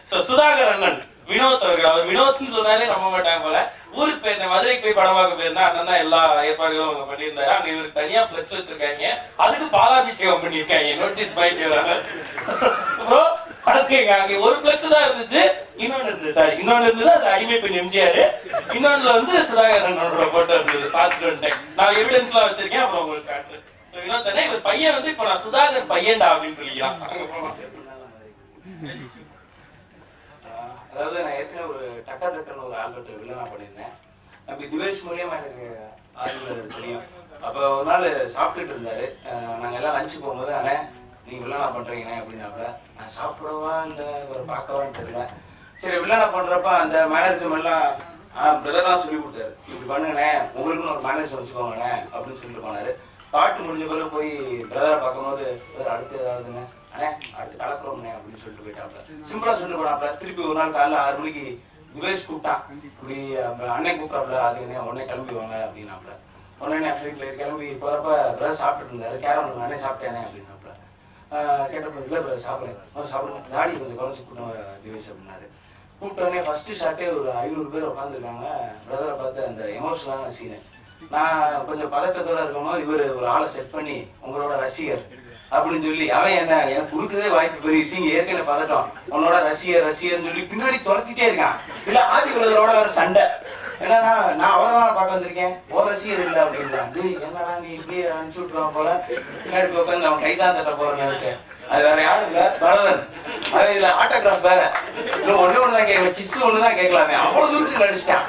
so Sudhakar அண்ணன் வினோத் அவர்கள் அவர் வினோத்னு சொன்னாலே நம்ப மாட்டாங்க போல ஊருக்கு போயிருந்தேன் மதுரைக்கு போய் படம் பார்க்க போயிருந்தா அண்ணன் தான் எல்லா ஏற்பாடுகளும் அவங்க பண்ணியிருந்தாரு அங்க இவருக்கு தனியா ஃபிளெக்ஸ் வச்சிருக்காங்க அதுக்கு பாலாபிஷேகம் பண்ணியிருக்காங்க நோட்டீஸ் பாயிண்ட் ப்ரோ அடுத்துங்க அங்க ஒரு ஃபிளெக்ஸ் தான் இருந்துச்சு இன்னொன்னு இருந்தது சாரி இன்னொன்னு இருந்தது அது அடிமை பெண் எம்ஜிஆர் இன்னொன்னுல வந்து சுதாகர் அண்ணனோட போட்டோ இருந்தது பார்த்துட்டு வந்துட்டேன் நான் எவிடன்ஸ்லாம் வச்சிருக்கேன் அப்புறம் உங்களுக்கு காட்டுறேன் So, வினோத் அண்ணன் இவர் பையன் வந்து இப்ப நான் சுதாகர் பையன்டா அப்படின்னு சொல்லிக்கலாம் அங்க போலாம் ஆஹ் அதாவது நான் ஏற்கனவே ஒரு டக்கா டக்கன்னு ஒரு ஆல்பர்ட் வில்லனா பண்ணியிருந்தேன் அப்படி திவேஷ் மூலியமா எனக்கு ஆல்பர்ட் தெரியும் அப்போ ஒரு நாள் சாப்பிட்டுட்டு இருந்தாரு ஆஹ் நாங்க எல்லாம் லஞ்ச் போகும்போது அண்ணே நீங்க வில்லனா பண்றீங்கண்ணே அப்படின்னாப்ப நான் சாப்பிடவா இந்த ஒரு பார்க்கவான்னு தெரியல சரி வில்லனா பண்றப்ப அந்த மேனேஜர் எல்லாம் பிரதர் தான் சொல்லி கொடுத்தாரு இப்படி பண்ணுங்கண்ணே உங்களுக்குன்னு ஒரு மேனேஜர் வச்சுக்கோங்கண்ணே அப்படின்னு சொல்லிட்டு போனாரு பாட்டு முடிஞ்ச பிறகு போய் பிரதரை பார்க்கும்போது "brother, அடுத்து ஏதாவதுங்க அண்ணே அடுத்து கலக்குறோம்ண்ணே அப்படின்னு சொல்லிட்டு போயிட்டாப்ல சிம்பிளா சொல்லிட்டு போனாப்ல திருப்பி ஒரு நாள் காலைல ஆறு மணிக்கு திவேஷ் கூப்பிட்டான் இப்படி அப்புறம் அண்ணன் கூப்பிட்டாப்ல அது என்ன உடனே கிளம்பி வாங்க அப்படின்னாப்ல உடனே நான் ஃபிளைட்ல கிளம்பி போறப்ப பிரதர் சாப்பிட்டு இருந்தாரு கேரம் அண்ணே சாப்பிட்டேனே அப்படின்னாப்ல ஆஹ் கேட்டப்ப இல்ல பிரதர் சாப்பிடுறேன் சாப்பிடுங்க தாடி கொஞ்சம் குறைச்சு கூட்டம் திவேஷ் அப்படின்னாரு கூப்பிட்ட உடனே ஃபர்ஸ்ட் ஷாட்டே ஒரு ஐநூறு பேர் உட்காந்துருக்காங்க பிரதரை பார்த்து அந்த எமோஷனலான சீனு நான் கொஞ்சம் பதட்டத்தோட இருக்கும்போது இவர் ஒரு ஆளை செட் பண்ணி உங்களோட ரசிகர் அப்படின்னு சொல்லி அவன் என்ன எனக்கு கொடுக்கறதே வாய்ப்பு பெருகிடுச்சு இங்க ஏற்கனவே பதட்டம் உன்னோட ரசிகர் ரசிகர்னு சொல்லி பின்னாடி துரத்திட்டே இருக்கான் இல்ல ஆதி குலதரோட ஒரு சண்டை என்னன்னா நான் அவரை தான் பார்க்க வந்திருக்கேன் ஓ ரசிகர் இல்ல அப்படின்னா டேய் என்னடா நீ இப்படியே அனுப்பிச்சு விட்டுருவான் போல பின்னாடி போய் உட்காந்து அவன் கைதான் தட்ட போறேன்னு நினைச்சேன் அது வேற யாரும் இல்ல பரதன் அது இதுல ஆட்டோகிராஃப் வேற இன்னும் ஒண்ணு ஒண்ணு தான் கேட்கல கிஸ் ஒண்ணு தான் கேட்கலாமே அவ்வளவு தூரத்துக்கு நடிச்சிட்டான்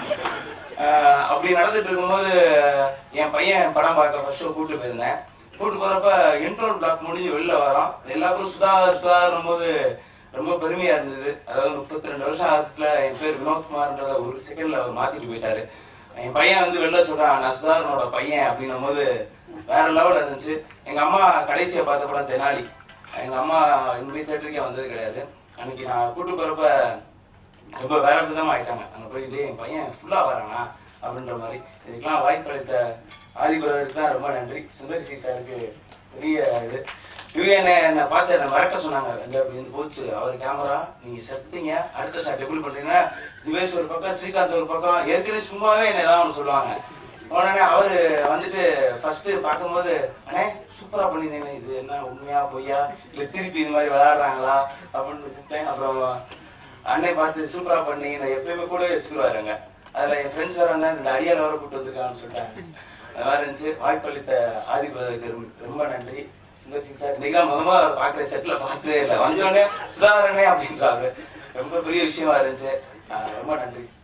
ஆஹ் அப்படி நடந்துட்டு இருக்கும்போது என் பையன் படம் பார்க்க ஃபர்ஸ்ட் ஷோ கூட்டு போயிருந்தேன் கூட்டு போறப்ப இன்ட்ரோல் பிளாக் முடிஞ்சு வெளில வரோம் எல்லாருக்கும் சுதாகர் சுதாகர் போது ரொம்ப பெருமையா இருந்தது அதாவது முப்பத்தி ரெண்டு வருஷம் ஆகுதுல என் பேர் வினோத்குமார்ன்றத ஒரு செகண்ட்ல அவர் மாத்திட்டு போயிட்டாரு என் பையன் வந்து வெளில சொல்றான் நான் சுதாகரனோட பையன் அப்படின்னும் போது வேற லெவல்ல இருந்துச்சு எங்க அம்மா கடைசியா பார்த்த படம் தெனாலி எங்க அம்மா என்னுடைய தேட்டருக்கே வந்தது கிடையாது அன்னைக்கு நான் கூட்டு போறப்ப ரொம்ப வேற விதமா ஆயிட்டாங்க அங்க போய் இதே என் பையன் ஃபுல்லா வரானா அப்படின்ற மாதிரி இதுக்கெல்லாம் வாய்ப்பு அளித்த ஆதிபுரருக்கு தான் ரொம்ப நன்றி சுந்தர் சி சாருக்கு பெரிய இது இவங்க என்ன என்ன பார்த்து என்ன மிரட்ட சொன்னாங்க இந்த இந்த போச்சு அவர் கேமரா நீங்க செத்தீங்க அடுத்த ஷாட் எப்படி பண்றீங்கன்னா திவேஷ் ஒரு பக்கம் ஸ்ரீகாந்த் ஒரு பக்கம் ஏற்கனவே சும்மாவே என்ன ஏதாவது ஒன்று சொல்லுவாங்க உடனே அவரு வந்துட்டு ஃபர்ஸ்ட் பார்க்கும்போது அண்ணே சூப்பரா பண்ணிருந்தீங்க இது என்ன உண்மையா பொய்யா இல்ல திருப்பி இது மாதிரி விளையாடுறாங்களா அப்படின்னு கூப்பிட்டேன் அப்புறம் அன்னை பார்த்து சூப்பரா பண்ணி நான் எப்பயுமே கூட வச்சுக்குவாருங்க அதுல என் ஃப்ரெண்ட்ஸ் வர ரெண்டு அடியால வர கூட்டு வந்திருக்காங்கன்னு சொல்லிட்டாங்க அது மாதிரி இருந்துச்சு வாய்ப்பளித்த ஆதிபதற்கு ரொம்ப நன்றி சுந்தர் சிங் சார் இன்னைக்கு தான் முதல்ல பாக்குற செட்ல பார்த்ததே இல்லை வந்தோடனே சுதாகரனே அப்படின்றாரு ரொம்ப பெரிய விஷயமா இருந்துச்சு ஆஹ் ரொம்ப நன்றி